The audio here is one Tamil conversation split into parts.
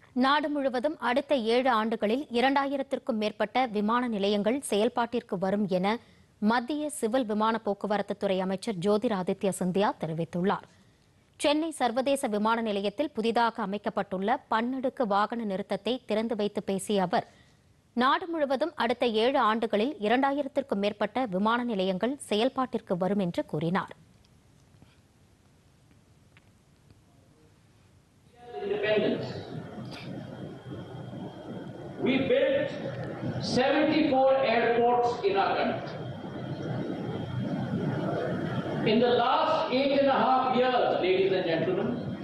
நாடு முழுவதும் அடுத்த ஏழு ஆண்டுகளில் இரண்டாயிரத்திற்கும் மேற்பட்ட விமான நிலையங்கள் செயல்பாட்டிற்கு வரும் என மத்திய சிவில் விமான போக்குவரத்து துறை அமைச்சர் ஜோதிராதித்ய சிந்தியா தெரிவித்துள்ளார் சென்னை சர்வதேச விமான நிலையத்தில் புதிதாக அமைக்கப்பட்டுள்ள பன்னடுக்கு வாகன நிறுத்தத்தை திறந்து வைத்து பேசிய அவர் நாடு முழுவதும் அடுத்த ஏழு ஆண்டுகளில் இரண்டாயிரத்திற்கும் மேற்பட்ட விமான நிலையங்கள் செயல்பாட்டிற்கு வரும் என்று கூறினார் independence. We built 74 airports in our country. In the last eight and a half years, ladies and gentlemen,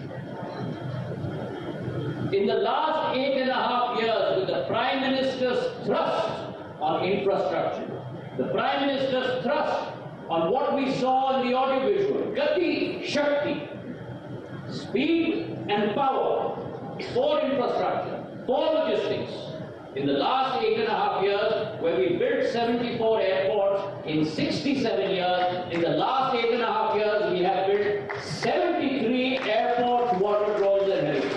in the last eight and a half years, with the Prime Minister's thrust on infrastructure, the Prime Minister's thrust on what we saw in the audiovisual, Gati Shakti, speed and power for infrastructure, for logistics. In the last eight and a half years, where we built 74 airports, in 67 years, in the last eight and a half years, we have built 73 airports, water roads and helipads.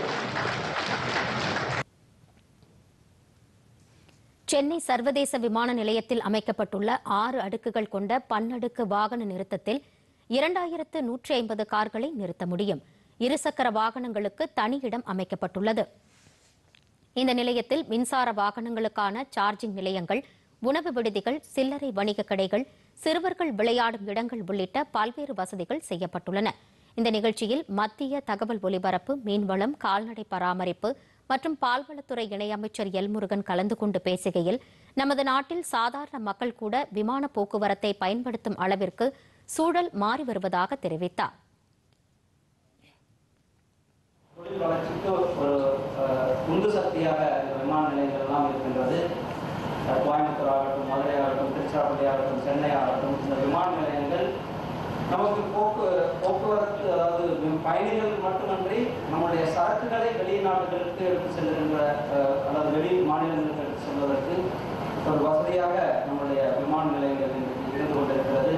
Chennai சர்வதேச விமான நிலையத்தில் அமைக்கப்பட்டுள்ள ஆறு அடுக்குகள் கொண்ட பன்னடுக்கு வாகன நிறுத்தத்தில் இரண்டாயிரத்து நூற்றி ஐம்பது கார்களை நிறுத்த முடியும் இருசக்கர வாகனங்களுக்கு தனி இடம் அமைக்கப்பட்டுள்ளது இந்த நிலையத்தில் மின்சார வாகனங்களுக்கான சார்ஜிங் நிலையங்கள் உணவு விடுதிகள் சில்லறை வணிக கடைகள் சிறுவர்கள் விளையாடும் இடங்கள் உள்ளிட்ட பல்வேறு வசதிகள் செய்யப்பட்டுள்ளன இந்த நிகழ்ச்சியில் மத்திய தகவல் ஒலிபரப்பு மீன்வளம் கால்நடை பராமரிப்பு மற்றும் பால்வளத்துறை இணையமைச்சர் எல் முருகன் கலந்து கொண்டு பேசுகையில் நமது நாட்டில் சாதாரண மக்கள் கூட விமான போக்குவரத்தை பயன்படுத்தும் அளவிற்கு சூழல் மாறி வருவதாக தெரிவித்தார் தொழில் வளர்ச்சிக்கு ஒரு அஹ், உந்து சக்தியாக இந்த விமான நிலையங்கள் எல்லாம் இருக்கின்றது அஹ், கோயம்புத்தூர் ஆகட்டும் மதுரை ஆகட்டும் திருச்சிராப்பள்ளி ஆகட்டும் சென்னை ஆகட்டும் இந்த விமான நிலையங்கள் நமக்கு போக்கு போக்குவரத்து அதாவது வி- பயணிகள் மட்டுமன்றி நம்முடைய சரக்குகளை வெளிநாடுகளுக்கு எடுத்து செல்கின்ற அஹ், அல்லது வெளி மாநிலங்களுக்கு எடுத்து செல்வதற்கு ஒரு வசதியாக நம்முடைய விமான நிலையங்கள் இன்றைக்கு இருந்து கொண்டிருக்கிறது